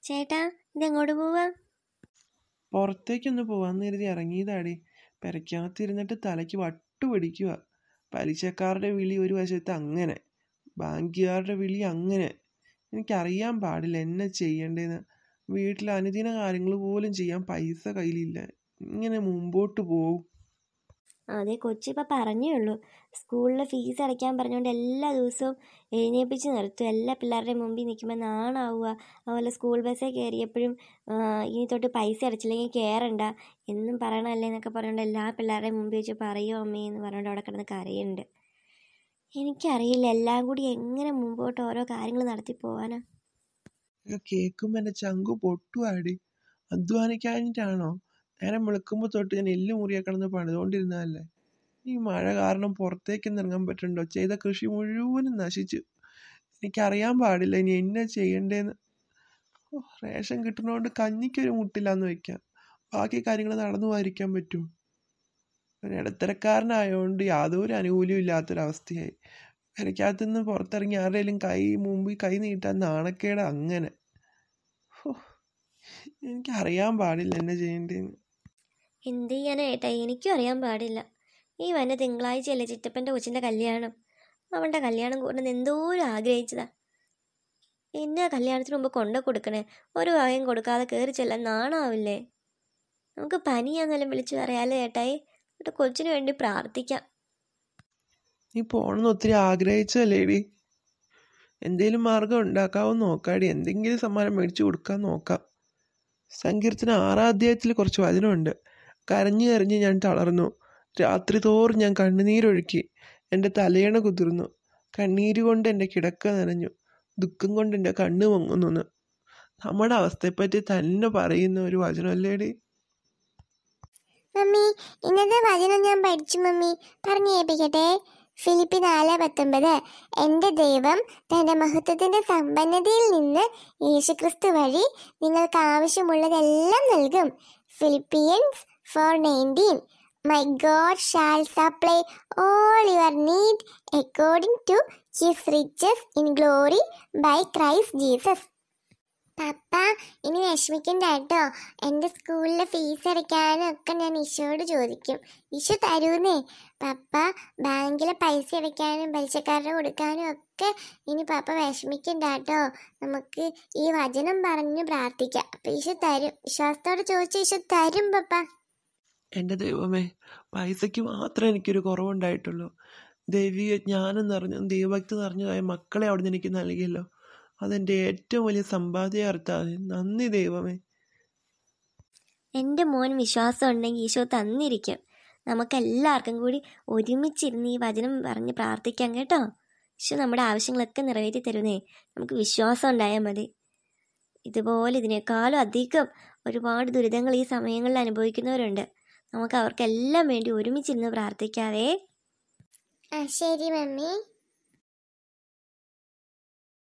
ചേട്ടാ ഇതെങ്ങോട്ട് പോവാ പുറത്തേക്കൊന്ന് പോവാന്ന് കരുതി ഇറങ്ങിയതാടി പെരയ്ക്കകത്തിരുന്നിട്ട് തലയ്ക്ക് വട്ടു പിടിക്കുക പലിശക്കാരുടെ വിളി ഒരു വശത്ത് അങ്ങനെ ബാങ്കുകാരുടെ വിളി അങ്ങനെ എനിക്കറിയാൻ പാടില്ല എന്നെ ചെയ്യേണ്ടതെന്ന് വീട്ടിൽ അനുദിന കാര്യങ്ങൾ പോലും ചെയ്യാൻ പൈസ കയ്യിലില്ല ഇങ്ങനെ മുമ്പോട്ട് പോകും അതെ കൊച്ചിപ്പോൾ പറഞ്ഞേ ഉള്ളൂ സ്കൂളിൽ ഫീസ് അടയ്ക്കാൻ പറഞ്ഞുകൊണ്ട് എല്ലാ ദിവസവും എഴുന്നേൽപ്പിച്ച് നിർത്തും എല്ലാ പിള്ളേരുടെയും മുമ്പിൽ നിൽക്കുമ്പോൾ നാണാവുക അതുപോലെ സ്കൂൾ ബസ്സിൽ കയറിയപ്പോഴും ആ, ഇനി തൊട്ട് പൈസ അടച്ചില്ലെങ്കിൽ കയറണ്ട എന്നും പറയണമല്ലേ എന്നൊക്കെ പറഞ്ഞുകൊണ്ട് എല്ലാ പിള്ളേരുടെയും മുമ്പിൽ വെച്ച് പറയോ അമ്മേ എന്ന് പറഞ്ഞുകൊണ്ട് അവിടെ കിടന്ന് കരയുന്നുണ്ട് എനിക്കറിയില്ല എല്ലാം കൂടി എങ്ങനെ മുമ്പോട്ട് ഓരോ കാര്യങ്ങൾ നടത്തി പോകാനാ ഇത് കേൾക്കുമ്പോൾ എൻ്റെ ചങ്കു പൊട്ടുവാടി അധ്വാനിക്കാഞ്ഞിട്ടാണോ നേരം വെളുക്കുമ്പോൾ തൊട്ട് ഞാൻ എല്ല് മുറിയെ കിടന്ന് പണിതുകൊണ്ടിരുന്നതല്ലേ ഈ മഴ കാരണം പുറത്തേക്കൊന്നും ഇറങ്ങാൻ പറ്റുന്നുണ്ടോ ചെയ്ത കൃഷി മുഴുവനും നശിച്ചു എനിക്കറിയാൻ പാടില്ല ഇനി എന്നെ ചെയ്യണ്ടേന്ന് ഓ, റേഷൻ കിട്ടുന്നതുകൊണ്ട് കഞ്ഞിക്കൊരു മുട്ടില്ലാന്ന് വെക്കാം ബാക്കി കാര്യങ്ങൾ നടന്നു പോയിരിക്കാൻ പറ്റുമോ ഒരു ഇടത്തരക്കാരനായതുകൊണ്ട് യാതൊരു ആനുകൂല്യവും ഇല്ലാത്തൊരവസ്ഥയായി പെരയ്ക്കകത്ത് നിന്ന് പുറത്തിറങ്ങി ആരുടെയും കൈ മുമ്പിൽ കൈ നീട്ടാൻ നാണക്കേട് അങ്ങനെ ഹോ, എനിക്കറിയാൻ പാടില്ല എന്നെ ചെയ്യേണ്ടതെന്ന് എന്ത് ചെയ്യാനാ ഏട്ടാ എനിക്കും അറിയാൻ പാടില്ല ഈ വന്ന തിങ്കളാഴ്ചയല്ലേ ചിറ്റപ്പൻ്റെ കൊച്ചിൻ്റെ കല്യാണം അവളുടെ കല്യാണം കൂടുന്നത് എന്തോരം ആഗ്രഹിച്ചതാ എന്നെ കല്യാണത്തിന് മുമ്പ് കൊണ്ടു കൊടുക്കണേ ഒരു വകയും കൊടുക്കാതെ കയറി ചെല്ലാൻ നാണാവില്ലേ നമുക്ക് പനിയാന്നെല്ലാം വിളിച്ചു പറയാലേ ഏട്ടായി എന്നിട്ട് കൊച്ചിന് വേണ്ടി പ്രാർത്ഥിക്കാം നീ പോണെന്ന് ഒത്തിരി ആഗ്രഹിച്ചല്ലേടി എന്തേലും മാർഗം ഉണ്ടാക്കാവോ നോക്കാടി എന്തെങ്കിലും സമ്മാനം മേടിച്ചു കൊടുക്കാൻ നോക്കാം സങ്കീർത്തന ആറാം അധ്യായത്തിൽ കുറച്ച് വചനമുണ്ട് കരഞ്ഞു കരഞ്ഞ് ഞാൻ തളർന്നു രാത്രി തോറും ഞാൻ കണ്ണുനീരൊഴുക്കി എൻ്റെ തലയണ കുതിർന്നു കണ്ണീര് കൊണ്ട് എൻ്റെ കിടക്ക നനഞ്ഞു ദുഃഖം കൊണ്ട് എൻ്റെ കണ്ണ് പൊങ്ങുന്നു നമ്മുടെ അവസ്ഥയെപ്പറ്റി തന്നെ പറയുന്ന ഒരു വചനമല്ലേടി മമ്മി ഇന്നത്തെ വചനം ഞാൻ പഠിച്ചു മമ്മി പറഞ്ഞു കേൾപ്പിക്കട്ടെ ഫിലിപ്പി നാല് പത്തൊമ്പത് എൻ്റെ ദൈവം തൻ്റെ മഹത്വത്തിൻ്റെ സമ്പന്നതയിൽ നിന്ന് യേശുക്രിസ്തു വഴി നിങ്ങൾക്ക് ആവശ്യമുള്ളതെല്ലാം നൽകും Philippians four nineteen my God shall supply all your need according to his riches in glory by Christ Jesus പപ്പ ഇനി വിഷമിക്കണ്ട കേട്ടോ എൻ്റെ സ്കൂളിലെ ഫീസ് അടയ്ക്കാനും ഒക്കെ ഞാൻ ഈശോയോട് ചോദിക്കും ഈശോ തരൂന്നേ പപ്പ ബാങ്കിലെ പൈസ അടയ്ക്കാനും പലിശക്കാരുടെ കൊടുക്കാനും ഒക്കെ ഇനി പപ്പ വിഷമിക്കണ്ട കേട്ടോ നമുക്ക് ഈ വചനം പറഞ്ഞ് പ്രാർത്ഥിക്കാം അപ്പം ഈശോ തരും വിശ്വാസത്തോടെ ചോദിച്ച ഈശോ തരും പപ്പ എൻ്റെ ദൈവമേ പൈസയ്ക്ക് മാത്രമേ എനിക്കൊരു കുറവുണ്ടായിട്ടുള്ളൂ ദൈവിക ജ്ഞാനം നിറഞ്ഞ ദൈവഭക്തി നിറഞ്ഞതായ മക്കളെ അവിടുന്ന് എനിക്ക് നൽകിയല്ലോ അതെൻ്റെ ഏറ്റവും വലിയ സമ്പാദ്യ കർത്താവേ നന്ദി ദൈവമേ എൻ്റെ മോൻ വിശ്വാസം ഉണ്ടെങ്കിൽ ഈശോ തന്നിരിക്കും നമുക്കെല്ലാവർക്കും കൂടി ഒരുമിച്ചിരുന്ന് ഈ വചനം പറഞ്ഞ് പ്രാർത്ഥിക്കാം കേട്ടോ ഈശോ നമ്മുടെ ആവശ്യങ്ങളൊക്കെ നിറവേറ്റി തരുന്നേ നമുക്ക് വിശ്വാസം ഉണ്ടായാൽ മതി ഇതുപോലെ ഇതിനേക്കാളും അധികം ഒരുപാട് ദുരിതങ്ങൾ ഈ സമയങ്ങളിൽ അനുഭവിക്കുന്നവരുണ്ട് നമുക്ക് അവർക്കെല്ലാം വേണ്ടി ഒരുമിച്ചിരുന്ന് പ്രാർത്ഥിക്കാവേ ആ ശരി മമ്മി